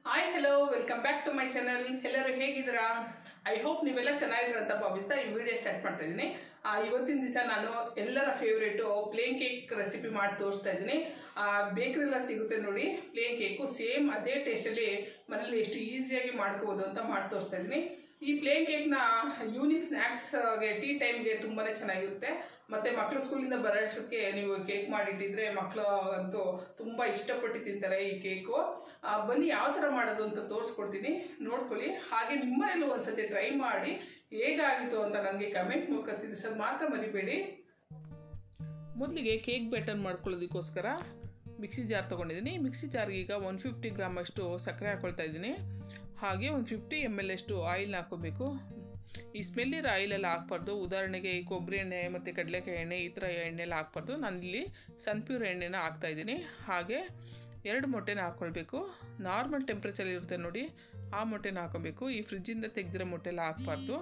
hi hello welcome back to my channel ಎಲ್ಲರೂ ಹೇಗಿದ್ದೀರಾ I hope ನೀವೆಲ್ಲ ಚೆನ್ನಾಗಿದ್ದೀರ ಅಂತ ಭಾವಿಸ್ತಾ ಈ ವಿಡಿಯೋ ಸ್ಟಾರ್ಟ್ ಮಾಡ್ತಾ ಇದ್ದೀನಿ ಆ, ಇವತ್ತಿನ ದಿವಸ ನಾನು ಎಲ್ಲರ ಫೇವ್ರೇಟು ಪ್ಲೇನ್ ಕೇಕ್ ರೆಸಿಪಿ ಮಾಡಿ ತೋರಿಸ್ತಾ ಇದ್ದೀನಿ ಬೇಕರಿಲ್ಲ ಸಿಗುತ್ತೆ ನೋಡಿ ಪ್ಲೇನ್ ಕೇಕು ಸೇಮ್ ಅದೇ ಟೇಸ್ಟಲ್ಲಿ ಮನೇಲಿ ಎಷ್ಟು ಈಸಿಯಾಗಿ ಮಾಡ್ಕೋಬೋದು ಅಂತ ಮಾಡಿ ತೋರಿಸ್ತಾ ಇದ್ದೀನಿ ಈ ಪ್ಲೇನ್ ಕೇಕ್ನ ಈವ್ನಿಂಗ್ ಸ್ನ್ಯಾಕ್ಸ್ಗೆ ಟೀ ಟೈಮ್ಗೆ ತುಂಬಾ ಚೆನ್ನಾಗಿರುತ್ತೆ ಮತ್ತು ಮಕ್ಕಳು ಸ್ಕೂಲಿಂದ ಬರೋ ಅಷ್ಟೊತ್ತಿಗೆ ನೀವು ಕೇಕ್ ಮಾಡಿಟ್ಟಿದ್ರೆ ಮಕ್ಕಳು ಅಂತೂ ತುಂಬ ಇಷ್ಟಪಟ್ಟು ತಿಂತಾರೆ ಈ ಕೇಕು ಆ, ಬನ್ನಿ ಯಾವ ಥರ ಮಾಡೋದು ಅಂತ ತೋರಿಸ್ಕೊಡ್ತೀನಿ ನೋಡ್ಕೊಳ್ಳಿ ಹಾಗೆ ನಿಮ್ಮನೇಲೂ ಒಂದ್ಸತಿ ಟ್ರೈ ಮಾಡಿ ಹೇಗಾಗಿತ್ತು ಅಂತ ನನಗೆ ಕಮೆಂಟ್ ಮೂಲಕ ತಿಳಿಸೋದು ಮಾತ್ರ ಮರಿಬೇಡಿ ಮೊದಲಿಗೆ ಕೇಕ್ ಬ್ಯಾಟರ್ ಮಾಡ್ಕೊಳ್ಳೋದಕ್ಕೋಸ್ಕರ ಮಿಕ್ಸಿ ಜಾರ್ ತೊಗೊಂಡಿದ್ದೀನಿ ಮಿಕ್ಸಿ ಜಾರ್ಗೆ ಈಗ ಒನ್ ಫಿಫ್ಟಿ ಗ್ರಾಮ್ ಅಷ್ಟು ಸಕ್ಕರೆ ಹಾಕ್ಕೊಳ್ತಾ ಇದ್ದೀನಿ ಹಾಗೆ ಒಂದು ಫಿಫ್ಟಿ ಎಮ್ ಎಲ್ ಅಷ್ಟು ಆಯಿಲ್ನ ಹಾಕ್ಕೋಬೇಕು ಈ ಸ್ಮೆಲ್ಲಿರೋ ಆಯಿಲೆಲ್ಲ ಹಾಕ್ಬಾರ್ದು ಉದಾಹರಣೆಗೆ ಈ ಕೊಬ್ಬರಿ ಎಣ್ಣೆ ಮತ್ತು ಕಡಲೆಕಾಯಿ ಎಣ್ಣೆ ಈ ಥರ ಎಣ್ಣೆಲ್ಲ ಹಾಕ್ಬಾರ್ದು ನಾನಿಲ್ಲಿ ಸನ್ಪ್ಯೂರ್ ಎಣ್ಣೆನ ಹಾಕ್ತಾ ಇದ್ದೀನಿ ಹಾಗೆ ಎರಡು ಮೊಟ್ಟೆನ ಹಾಕ್ಕೊಳ್ಬೇಕು ನಾರ್ಮಲ್ ಟೆಂಪ್ರೇಚರ್ ಇರುತ್ತೆ ನೋಡಿ ಆ ಮೊಟ್ಟೆನ ಹಾಕೋಬೇಕು ಈ ಫ್ರಿಜ್ಜಿಂದ ತೆಗೆದಿರೋ ಮೊಟ್ಟೆಲ್ಲ ಹಾಕ್ಬಾರ್ದು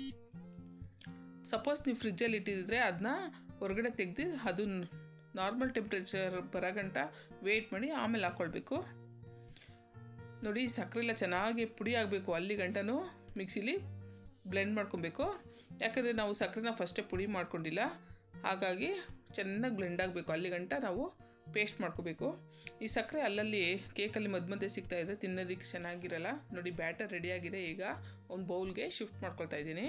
ಸಪೋಸ್ ನೀವು ಫ್ರಿಜ್ಜಲ್ಲಿ ಇಟ್ಟಿದ್ರೆ ಅದನ್ನ ಹೊರಗಡೆ ತೆಗೆದು ಅದು ನಾರ್ಮಲ್ ಟೆಂಪ್ರೇಚರ್ ಬರೋ ಗಂಟ ವೆಯ್ಟ್ ಮಾಡಿ ಆಮೇಲೆ ಹಾಕ್ಕೊಳ್ಬೇಕು ನೋಡಿ ಸಕ್ಕರೆ ಎಲ್ಲ ಚೆನ್ನಾಗಿ ಪುಡಿ ಆಗಬೇಕು ಅಲ್ಲಿ ಗಂಟನೂ ಮಿಕ್ಸಿಲಿ ಬ್ಲೆಂಡ್ ಮಾಡ್ಕೊಬೇಕು ಯಾಕಂದರೆ ನಾವು ಸಕ್ಕರೆನ ಫಸ್ಟೇ ಪುಡಿ ಮಾಡ್ಕೊಂಡಿಲ್ಲ ಹಾಗಾಗಿ ಚೆನ್ನಾಗಿ ಬ್ಲೆಂಡ್ ಆಗಬೇಕು ಅಲ್ಲಿ ಗಂಟ ನಾವು ಪೇಸ್ಟ್ ಮಾಡ್ಕೋಬೇಕು ಈ ಸಕ್ಕರೆ ಅಲ್ಲಲ್ಲಿ ಕೇಕಲ್ಲಿ ಮಧ್ಯ ಮಧ್ಯೆ ಸಿಗ್ತಾ ಇದೆ ತಿನ್ನೋದಕ್ಕೆ ಚೆನ್ನಾಗಿರಲ್ಲ ನೋಡಿ ಬ್ಯಾಟರ್ ರೆಡಿಯಾಗಿದೆ ಈಗ ಒಂದು ಬೌಲ್ಗೆ ಶಿಫ್ಟ್ ಮಾಡ್ಕೊಳ್ತಾ ಇದ್ದೀನಿ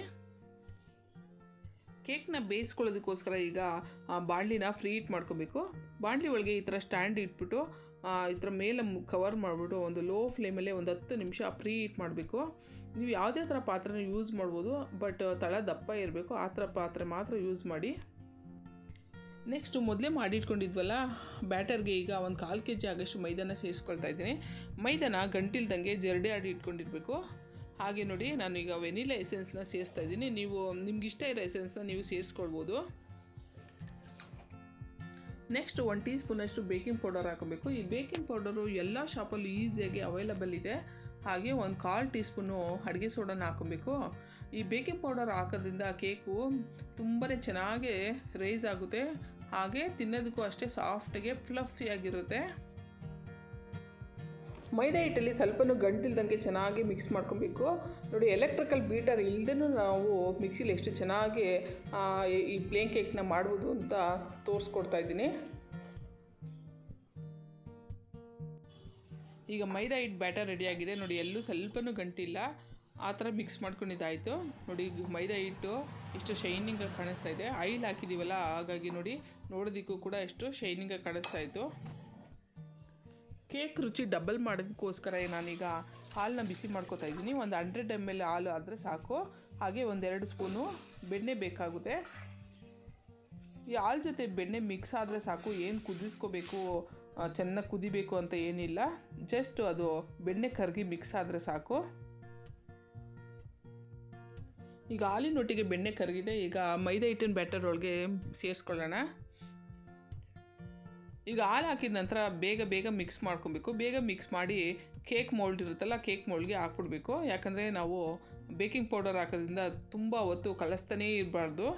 ಕೇಕ್ನ ಬೇಯಿಸ್ಕೊಳ್ಳೋದಕ್ಕೋಸ್ಕರ ಈಗ ಆ, ಬಾಣಲಿನ ಫ್ರೀ ಹೀಟ್ ಮಾಡ್ಕೋಬೇಕು ಬಾಣಲಿ ಒಳಗೆ ಈ ಥರ ಸ್ಟ್ಯಾಂಡ್ ಇಟ್ಬಿಟ್ಟು ಆ, ಈ ಥರ ಮೇಲೆ ಕವರ್ ಮಾಡಿಬಿಟ್ಟು ಒಂದು ಲೋ ಫ್ಲೇಮಲ್ಲೇ ಒಂದು ಹತ್ತು ನಿಮಿಷ ಪ್ರೀ ಹೀಟ್ ಮಾಡಬೇಕು ನೀವು ಯಾವುದೇ ಥರ ಪಾತ್ರೆನ ಯೂಸ್ ಮಾಡ್ಬೋದು ಬಟ್ ತಳ ದಪ್ಪ ಇರಬೇಕು ಆ ಥರ ಪಾತ್ರೆ ಮಾತ್ರ ಯೂಸ್ ಮಾಡಿ ನೆಕ್ಸ್ಟು ಮೊದಲೇ ಮಾಡಿಟ್ಕೊಂಡಿದ್ವಲ್ಲ ಬ್ಯಾಟರ್ಗೆ ಈಗ ಒಂದು ಕಾಲು ಕೆ ಜಿ ಆಗಷ್ಟು ಮೈದಾನ ಸೇರಿಸ್ಕೊಳ್ತಾ ಇದ್ದೀನಿ ಮೈದಾನ ಗಂಟಿಲ್ದಂಗೆ ಜರಡಿ ಆಡಿ ಇಟ್ಕೊಂಡಿರಬೇಕು ಹಾಗೆ ನೋಡಿ ನಾನು ಈಗ ವೆನಿಲಾ ಎಸೆನ್ಸ್ನ ಸೇರಿಸ್ತಾ ಇದ್ದೀನಿ ನೀವು ನಿಮ್ಗೆ ಇಷ್ಟ ಇರೋ ಎಸೆನ್ಸ್ನ ನೀವು ಸೇರಿಸ್ಕೊಳ್ಬೋದು ನೆಕ್ಸ್ಟ್ ಒನ್ ಟೀ ಸ್ಪೂನಷ್ಟು ಬೇಕಿಂಗ್ ಪೌಡರ್ ಹಾಕೋಬೇಕು ಈ ಬೇಕಿಂಗ್ ಪೌಡರು ಎಲ್ಲ ಶಾಪಲ್ಲೂ ಈಸಿಯಾಗಿ ಅವೈಲಬಲ್ ಇದೆ ಹಾಗೆ ಒಂದು ಕಾಲು ಟೀ ಸ್ಪೂನು ಅಡುಗೆ ಸೋಡಾನ ಹಾಕೋಬೇಕು ಈ ಬೇಕಿಂಗ್ ಪೌಡರ್ ಹಾಕೋದ್ರಿಂದ ಕೇಕು ತುಂಬಾ ಚೆನ್ನಾಗಿ ರೈಸ್ ಆಗುತ್ತೆ ಹಾಗೆ ತಿನ್ನೋದಕ್ಕೂ ಅಷ್ಟೇ ಸಾಫ್ಟಾಗೆ ಫ್ಲಫಿಯಾಗಿರುತ್ತೆ ಮೈದಾ ಹಿಟ್ಟಲ್ಲಿ ಸ್ವಲ್ಪನೂ ಗಂಟಿಲ್ದಂಗೆ ಚೆನ್ನಾಗಿ ಮಿಕ್ಸ್ ಮಾಡ್ಕೊಬೇಕು ನೋಡಿ ಎಲೆಕ್ಟ್ರಿಕಲ್ ಬೀಟರ್ ಇಲ್ಲದೇ ನಾವು ಮಿಕ್ಸಿಲಿ ಎಷ್ಟು ಚೆನ್ನಾಗಿ ಆ, ಈ- ಈ ಪ್ಲೇನ್ ಕೇಕ್ನ ಮಾಡ್ಬೋದು ಅಂತ ತೋರಿಸ್ಕೊಡ್ತಾ ಇದ್ದೀನಿ ಈಗ ಮೈದಾ ಹಿಟ್ಟು ಬ್ಯಾಟರ್ ರೆಡಿಯಾಗಿದೆ ನೋಡಿ ಎಲ್ಲೂ ಸ್ವಲ್ಪನೂ ಗಂಟಿಲ್ಲ ಆ ಥರ ಮಿಕ್ಸ್ ಮಾಡ್ಕೊಂಡಿದ್ದಾಯಿತು ನೋಡಿ ಈಗ ಮೈದಾ ಹಿಟ್ಟು ಎಷ್ಟು ಶೈನಿಂಗಾಗಿ ಕಾಣಿಸ್ತಾ ಇದೆ ಆಯಿಲ್ ಹಾಕಿದ್ದೀವಲ್ಲ ಹಾಗಾಗಿ ನೋಡಿ ನೋಡೋದಕ್ಕೂ ಕೂಡ ಎಷ್ಟು ಶೈನಿಂಗಾಗಿ ಕಾಣಿಸ್ತಾ ಇತ್ತು ಕೇಕ್ ರುಚಿ ಡಬಲ್ ಮಾಡೋದಕ್ಕೋಸ್ಕರ ನಾನೀಗ ಹಾಲನ್ನ ಬಿಸಿ ಮಾಡ್ಕೊತಾ ಇದ್ದೀನಿ ಒಂದು ಹಂಡ್ರೆಡ್ ಎಮ್ ಎಲ್ ಹಾಲು ಆದರೆ ಸಾಕು ಹಾಗೆ ಒಂದೆರಡು ಸ್ಪೂನು ಬೆಣ್ಣೆ ಬೇಕಾಗುತ್ತೆ ಈ ಹಾಲು ಜೊತೆ ಬೆಣ್ಣೆ ಮಿಕ್ಸ್ ಆದರೆ ಸಾಕು ಏನು ಕುದಿಸ್ಕೋಬೇಕು ಚೆನ್ನಾಗಿ ಕುದಿಬೇಕು ಅಂತ ಏನಿಲ್ಲ ಜಸ್ಟ್ ಅದು ಬೆಣ್ಣೆ ಕರಗಿ ಮಿಕ್ಸ್ ಆದರೆ ಸಾಕು ಈಗ ಹಾಲಿನೊಟ್ಟಿಗೆ ಬೆಣ್ಣೆ ಕರಗಿದೆ ಈಗ ಮೈದಾ ಹಿಟ್ಟಿನ ಬ್ಯಾಟರ್ ಒಳಗೆ ಸೇರಿಸ್ಕೊಳ್ಳೋಣ ಈಗ ಹಾಲು ಹಾಕಿದ ನಂತರ ಬೇಗ ಬೇಗ ಮಿಕ್ಸ್ ಮಾಡ್ಕೊಬೇಕು ಬೇಗ ಮಿಕ್ಸ್ ಮಾಡಿ ಕೇಕ್ ಮೋಲ್ಡ್ ಇರುತ್ತಲ್ಲ ಕೇಕ್ ಮೋಲ್ಡ್ಗೆ ಹಾಕ್ಬಿಡ್ಬೇಕು ಯಾಕಂದರೆ ನಾವು ಬೇಕಿಂಗ್ ಪೌಡರ್ ಹಾಕೋದ್ರಿಂದ ತುಂಬ ಹೊತ್ತು ಕಲಿಸ್ತಾನೇ ಇರಬಾರ್ದು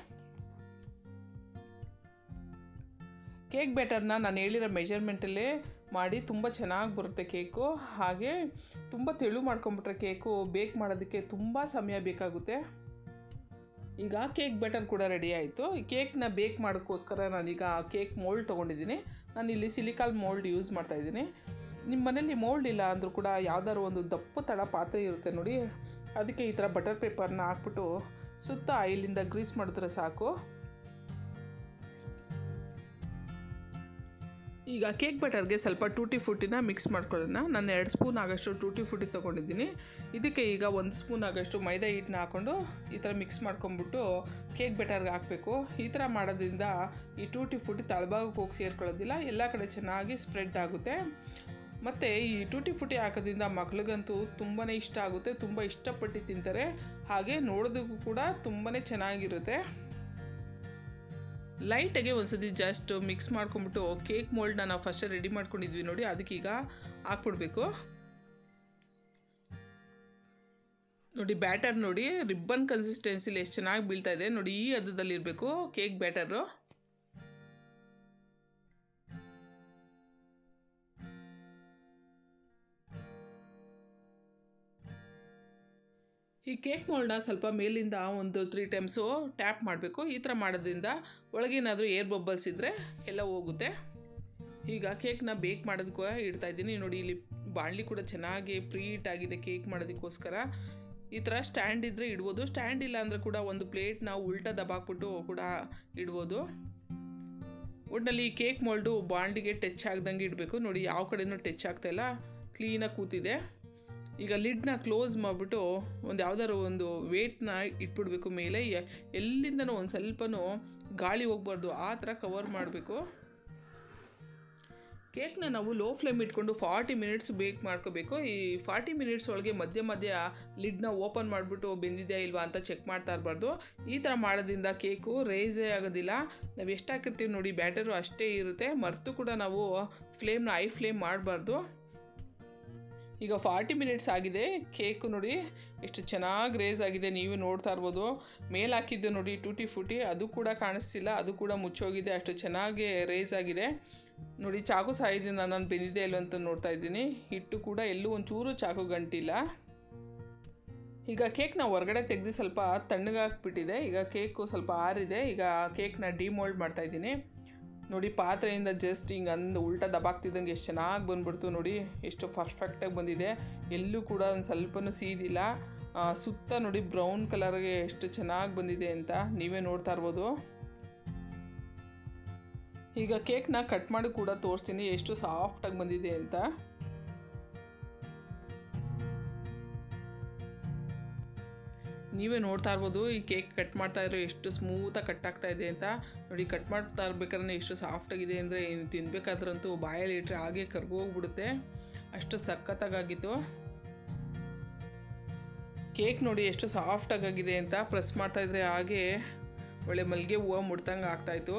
ಕೇಕ್ ಬ್ಯಾಟರ್ನ ನಾನು ಹೇಳಿರೋ ಮೆಜರ್ಮೆಂಟಲ್ಲೇ ಮಾಡಿ ತುಂಬ ಚೆನ್ನಾಗಿ ಬರುತ್ತೆ ಕೇಕು ಹಾಗೆ ತುಂಬ ತೆಳು ಮಾಡ್ಕೊಂಬಿಟ್ರೆ ಕೇಕು ಬೇಕ್ ಮಾಡೋದಕ್ಕೆ ತುಂಬ ಸಮಯ ಬೇಕಾಗುತ್ತೆ ಈಗ ಕೇಕ್ ಬ್ಯಾಟರ್ ಕೂಡ ರೆಡಿ ಆಯಿತು ಈ ಕೇಕ್ನ ಬೇಕ್ ಮಾಡೋಕ್ಕೋಸ್ಕರ ನಾನೀಗ ಕೇಕ್ ಮೋಲ್ಡ್ ತೊಗೊಂಡಿದ್ದೀನಿ ನಾನು ಇಲ್ಲಿ ಸಿಲಿಕಾಲ್ ಮೋಲ್ಡ್ ಯೂಸ್ ಮಾಡ್ತಾಯಿದ್ದೀನಿ ನಿಮ್ಮ ಮನೇಲಿ ಮೋಲ್ಡ್ ಇಲ್ಲ ಅಂದರೂ ಕೂಡ ಯಾವ್ದಾದ್ರು ಒಂದು ದಪ್ಪ ತಳ ಪಾತ್ರೆ ಇರುತ್ತೆ ನೋಡಿ ಅದಕ್ಕೆ ಈ ಥರ ಬಟರ್ ಪೇಪರ್ನ ಹಾಕ್ಬಿಟ್ಟು ಸುತ್ತ ಆಯಿಲಿಂದ ಗ್ರೀಸ್ ಮಾಡಿದ್ರೆ ಸಾಕು ಈಗ ಕೇಕ್ ಬಟರ್ಗೆ ಸ್ವಲ್ಪ ಟೂಟಿ ಫುಟ್ಟಿನ ಮಿಕ್ಸ್ ಮಾಡ್ಕೊಳ್ಳೋಣ ನಾನು ಎರಡು ಸ್ಪೂನ್ ಆಗಷ್ಟು ಟೂಟಿ ಫುಟಿ ತೊಗೊಂಡಿದ್ದೀನಿ ಇದಕ್ಕೆ ಈಗ ಒಂದು ಸ್ಪೂನ್ ಆಗಷ್ಟು ಮೈದಾ ಹಿಟ್ಟನ್ನ ಹಾಕ್ಕೊಂಡು ಈ ಥರ ಮಿಕ್ಸ್ ಮಾಡ್ಕೊಂಬಿಟ್ಟು ಕೇಕ್ ಬೆಟರ್ಗೆ ಹಾಕಬೇಕು ಈ ಥರ ಮಾಡೋದ್ರಿಂದ ಈ ಟೂಟಿ ಫುಟಿ ತಳಭಾಗಕ್ಕೆ ಹೋಗಿ ಸೇರ್ಕೊಳ್ಳೋದಿಲ್ಲ ಎಲ್ಲ ಕಡೆ ಚೆನ್ನಾಗಿ ಸ್ಪ್ರೆಡ್ ಆಗುತ್ತೆ ಮತ್ತು ಈ ಟೂಟಿ ಫುಟಿ ಹಾಕೋದ್ರಿಂದ ಮಕ್ಳಿಗಂತೂ ತುಂಬಾ ಇಷ್ಟ ಆಗುತ್ತೆ ತುಂಬ ಇಷ್ಟಪಟ್ಟು ತಿಂತಾರೆ ಹಾಗೆ ನೋಡೋದಕ್ಕೂ ಕೂಡ ತುಂಬಾ ಚೆನ್ನಾಗಿರುತ್ತೆ ಲೈಟಾಗೆ ಒಂದ್ಸತಿ ಜಸ್ಟ್ ಮಿಕ್ಸ್ ಮಾಡ್ಕೊಂಬಿಟ್ಟು ಕೇಕ್ ಮೋಲ್ಡ್ನ ನಾವು ಫಸ್ಟೇ ರೆಡಿ ಮಾಡ್ಕೊಂಡಿದ್ವಿ ನೋಡಿ ಅದಕ್ಕೀಗ ಹಾಕ್ಬಿಡ್ಬೇಕು ನೋಡಿ ಬ್ಯಾಟರ್ ನೋಡಿ ರಿಬ್ಬನ್ ಕನ್ಸಿಸ್ಟೆನ್ಸಿಲಿ ಎಷ್ಟು ಚೆನ್ನಾಗಿ ಬೀಳ್ತಾ ಇದೆ ನೋಡಿ ಈ ಹದದಲ್ಲಿರಬೇಕು ಕೇಕ್ ಬ್ಯಾಟರು ಈ ಕೇಕ್ ಮೋಲ್ಡ್ನ ಸ್ವಲ್ಪ ಮೇಲಿಂದ ಒಂದು ತ್ರೀ ಟೈಮ್ಸು ಟ್ಯಾಪ್ ಮಾಡಬೇಕು ಈ ಥರ ಮಾಡೋದ್ರಿಂದ ಒಳಗೇನಾದರೂ ಏರ್ ಬಬ್ಬಲ್ಸ್ ಇದ್ದರೆ ಎಲ್ಲ ಹೋಗುತ್ತೆ ಈಗ ಕೇಕ್ನ ಬೇಕ್ ಮಾಡೋದಕ್ಕೂ ಇಡ್ತಾ ಇದ್ದೀನಿ ನೋಡಿ ಇಲ್ಲಿ ಬಾಣಲಿ ಕೂಡ ಚೆನ್ನಾಗಿ ಪ್ರೀಟ್ ಆಗಿದೆ ಕೇಕ್ ಮಾಡೋದಕ್ಕೋಸ್ಕರ ಈ ಥರ ಸ್ಟ್ಯಾಂಡ್ ಇದ್ದರೆ ಇಡ್ಬೋದು ಸ್ಟ್ಯಾಂಡ್ ಇಲ್ಲ ಅಂದರೆ ಕೂಡ ಒಂದು ಪ್ಲೇಟ್ನ ಉಲ್ಟಾ ದಬಾಕ್ಬಿಟ್ಟು ಕೂಡ ಇಡ್ಬೋದು ಒಟ್ಟಿನಲ್ಲಿ ಈ ಕೇಕ್ ಮೋಲ್ಡು ಬಾಂಡಿಗೆ ಟಚ್ ಆಗ್ದಂಗೆ ಇಡಬೇಕು ನೋಡಿ ಯಾವ ಕಡೆನೂ ಟಚ್ ಆಗ್ತಾಯಿಲ್ಲ ಕ್ಲೀನಾಗಿ ಕೂತಿದೆ ಈಗ ಲಿಡ್ನ ಕ್ಲೋಸ್ ಮಾಡಿಬಿಟ್ಟು ಒಂದು ಯಾವ್ದಾದ್ರು ಒಂದು ವೇಟ್ನ ಇಟ್ಬಿಡ್ಬೇಕು ಮೇಲೆ ಎ- ಎಲ್ಲಿಂದನೂ ಒಂದು ಸ್ವಲ್ಪನೂ ಗಾಳಿ ಹೋಗ್ಬಾರ್ದು ಆ ಥರ ಕವರ್ ಮಾಡಬೇಕು ಕೇಕ್ನ ನಾವು ಲೋ ಫ್ಲೇಮ್ ಇಟ್ಕೊಂಡು ಫಾರ್ಟಿ ಮಿನಿಟ್ಸ್ ಬೇಕ್ ಮಾಡ್ಕೋಬೇಕು ಈ ಫಾರ್ಟಿ ಮಿನಿಟ್ಸ್ ಒಳಗೆ ಮಧ್ಯ ಮಧ್ಯ ಲಿಡ್ನ ಓಪನ್ ಮಾಡಿಬಿಟ್ಟು ಬೆಂದಿದೆಯಾ ಇಲ್ವಾ ಅಂತ ಚೆಕ್ ಮಾಡ್ತಾ ಇರಬಾರ್ದು ಈ ಥರ ಮಾಡೋದ್ರಿಂದ ಕೇಕು ರೇಸೇ ಆಗೋದಿಲ್ಲ ನಾವು ಎಷ್ಟು ಹಾಕಿರ್ತೀವಿ ನೋಡಿ ಬ್ಯಾಟರು ಅಷ್ಟೇ ಇರುತ್ತೆ ಮರೆತು ಕೂಡ ನಾವು ಫ್ಲೇಮ್ನ ಐ ಫ್ಲೇಮ್ ಮಾಡಬಾರ್ದು ಈಗ ಫಾರ್ಟಿ ಮಿನಿಟ್ಸ್ ಆಗಿದೆ ಕೇಕು ನೋಡಿ ಎಷ್ಟು ಚೆನ್ನಾಗಿ ರೇಸ್ ಆಗಿದೆ ನೀವೇ ನೋಡ್ತಾ ಇರ್ಬೋದು ಮೇಲೆ ಹಾಕಿದ್ದು ನೋಡಿ ಟೂಟಿ ಫುಟಿ ಅದು ಕೂಡ ಕಾಣಿಸ್ತಿಲ್ಲ ಅದು ಕೂಡ ಮುಚ್ಚೋಗಿದೆ ಅಷ್ಟು ಚೆನ್ನಾಗಿ ರೇಸ್ ಆಗಿದೆ ನೋಡಿ ಚಾಕು ಸಹಾಯದಿಂದ ನಾನು ಬೆಂದಿದೆ ಇಲ್ವ ಅಂತ ನೋಡ್ತಾ ಇದ್ದೀನಿ ಹಿಟ್ಟು ಕೂಡ ಎಲ್ಲೂ ಒಂಚೂರು ಚಾಕು ಗಂಟಿಲ್ಲ ಈಗ ಕೇಕ್ನ ಹೊರಗಡೆ ತೆಗೆದು ಸ್ವಲ್ಪ ತಣ್ಣಗಾಕ್ಬಿಟ್ಟಿದೆ ಈಗ ಕೇಕು ಸ್ವಲ್ಪ ಆರಿದೆ ಈಗ ಕೇಕ್ನ ಡಿಮೋಲ್ಡ್ ಮಾಡ್ತಾ ಇದ್ದೀನಿ ನೋಡಿ ಪಾತ್ರೆಯಿಂದ ಜಸ್ಟ್ ಹಿಂಗೆ ಅಂದು ಉಲ್ಟಾ ದಬಾಕ್ತಿದ್ದಂಗೆ ಎಷ್ಟು ಚೆನ್ನಾಗಿ ಬಂದ್ಬಿಡ್ತು ನೋಡಿ ಎಷ್ಟು ಪರ್ಫೆಕ್ಟಾಗಿ ಬಂದಿದೆ ಎಲ್ಲೂ ಕೂಡ ಒಂದು ಸ್ವಲ್ಪನೂ ಸೀದಿಲ್ಲ ಆ, ಸುತ್ತ ನೋಡಿ ಬ್ರೌನ್ ಕಲರ್ಗೆ ಎಷ್ಟು ಚೆನ್ನಾಗಿ ಬಂದಿದೆ ಅಂತ ನೀವೇ ನೋಡ್ತಾ ಇರ್ಬೋದು ಈಗ ಕೇಕ್ನ ಕಟ್ ಮಾಡಿ ಕೂಡ ತೋರಿಸ್ತೀನಿ ಎಷ್ಟು ಸಾಫ್ಟಾಗಿ ಬಂದಿದೆ ಅಂತ ನೀವೇ ನೋಡ್ತಾ ಇರ್ಬೋದು ಈ ಕೇಕ್ ಕಟ್ ಮಾಡ್ತಾ ಇದ್ರೆ ಎಷ್ಟು ಸ್ಮೂತಾಗಿ ಕಟ್ ಆಗ್ತಾ ಇದೆ ಅಂತ ನೋಡಿ ಕಟ್ ಮಾಡ್ತಾ ಇರ್ಬೇಕಾದ್ರೆ ಎಷ್ಟು ಸಾಫ್ಟಾಗಿದೆ ಅಂದರೆ ತಿನ್ಬೇಕಾದ್ರಂತೂ ಬಾಯಲ್ಲಿ ಇಟ್ಟರೆ ಹಾಗೆ ಕರ್ಗೋಗ್ಬಿಡುತ್ತೆ ಅಷ್ಟು ಸಖತ್ತಾಗಿತ್ತು ಕೇಕ್ ನೋಡಿ ಎಷ್ಟು ಸಾಫ್ಟಾಗಿದೆ ಅಂತ ಪ್ರೆಸ್ ಮಾಡ್ತಾ ಇದ್ರೆ ಹಾಗೆ ಒಳ್ಳೆ ಮಲ್ಲಿಗೆ ಹೂವು ಮುಡ್ದಂಗೆ ಆಗ್ತಾಯಿತ್ತು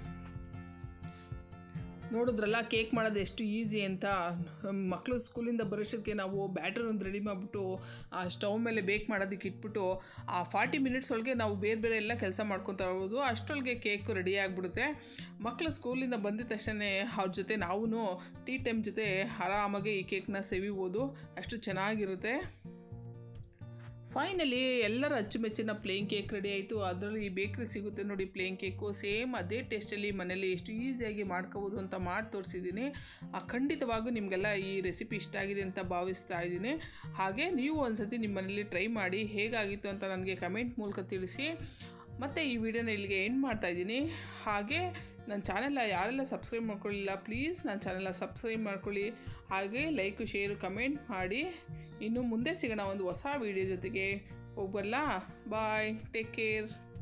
ನೋಡಿದ್ರಲ್ಲ ಕೇಕ್ ಮಾಡೋದು ಎಷ್ಟು ಈಸಿ ಅಂತ ಮಕ್ಕಳು ಸ್ಕೂಲಿಂದ ಬರೋಷ್ಟಕ್ಕೆ ನಾವು ಬ್ಯಾಟರ್ ಒಂದು ರೆಡಿ ಮಾಡಿಬಿಟ್ಟು ಆ ಸ್ಟವ್ ಮೇಲೆ ಬೇಕ್ ಮಾಡೋದಕ್ಕೆ ಇಟ್ಬಿಟ್ಟು ಆ ಫಾರ್ಟಿ ಮಿನಿಟ್ಸ್ ಒಳಗೆ ನಾವು ಬೇರೆ ಬೇರೆ ಎಲ್ಲ ಕೆಲಸ ಮಾಡ್ಕೊತಾ ಇರ್ಬೋದು ಅಷ್ಟರೊಳಗೆ ಕೇಕು ರೆಡಿ ಆಗಿಬಿಡುತ್ತೆ ಮಕ್ಕಳು ಸ್ಕೂಲಿಂದ ಬಂದಿದ ತಕ್ಷಣ ಅವ್ರ ಜೊತೆ ನಾವು ಟೀ ಟೈಮ್ ಜೊತೆ ಆರಾಮಾಗಿ ಈ ಕೇಕ್ನ ಸವಿಬೋದು ಅಷ್ಟು ಚೆನ್ನಾಗಿರುತ್ತೆ ಫೈನಲಿ ಎಲ್ಲರ ಅಚ್ಚುಮೆಚ್ಚಿನ ಪ್ಲೇನ್ ಕೇಕ್ ರೆಡಿ ಆಯಿತು ಅದರಲ್ಲಿ ಈ ಬೇಕ್ರಿ ಸಿಗುತ್ತೆ ನೋಡಿ ಪ್ಲೇನ್ ಕೇಕು ಸೇಮ್ ಅದೇ ಟೇಸ್ಟಲ್ಲಿ ಮನೇಲಿ ಎಷ್ಟು ಈಸಿಯಾಗಿ ಮಾಡ್ಕೋಬೋದು ಅಂತ ಮಾಡಿ ತೋರಿಸಿದ್ದೀನಿ ಆ ಖಂಡಿತವಾಗೂ ನಿಮಗೆಲ್ಲ ಈ ರೆಸಿಪಿ ಇಷ್ಟ ಆಗಿದೆ ಅಂತ ಭಾವಿಸ್ತಾ ಇದ್ದೀನಿ ಹಾಗೆ ನೀವು ಒಂದ್ಸತಿ ನಿಮ್ಮ ಮನೇಲಿ ಟ್ರೈ ಮಾಡಿ ಹೇಗಾಗಿತ್ತು ಅಂತ ನನಗೆ ಕಮೆಂಟ್ ಮೂಲಕ ತಿಳಿಸಿ ಮತ್ತು ಈ ವಿಡಿಯೋನ ಇಲ್ಲಿಗೆ ಎಂಡ್ ಮಾಡ್ತಾ ಇದ್ದೀನಿ ಹಾಗೆ ನನ್ನ ಚಾನೆಲ್ನ ಯಾರೆಲ್ಲ ಸಬ್ಸ್ಕ್ರೈಬ್ ಮಾಡ್ಕೊಳ್ಳಿಲ್ಲ ಪ್ಲೀಸ್ ನನ್ನ ಚಾನೆಲ್ನ ಸಬ್ಸ್ಕ್ರೈಬ್ ಮಾಡ್ಕೊಳ್ಳಿ ಹಾಗೆ ಲೈಕು ಶೇರು ಕಮೆಂಟ್ ಮಾಡಿ ಇನ್ನು ಮುಂದೆ ಸಿಗೋಣ ಒಂದು ಹೊಸ ವಿಡಿಯೋ ಜೊತೆಗೆ ಹೋಗ್ಬರಲ್ಲ ಬಾಯ್ ಟೇಕ್ ಕೇರ್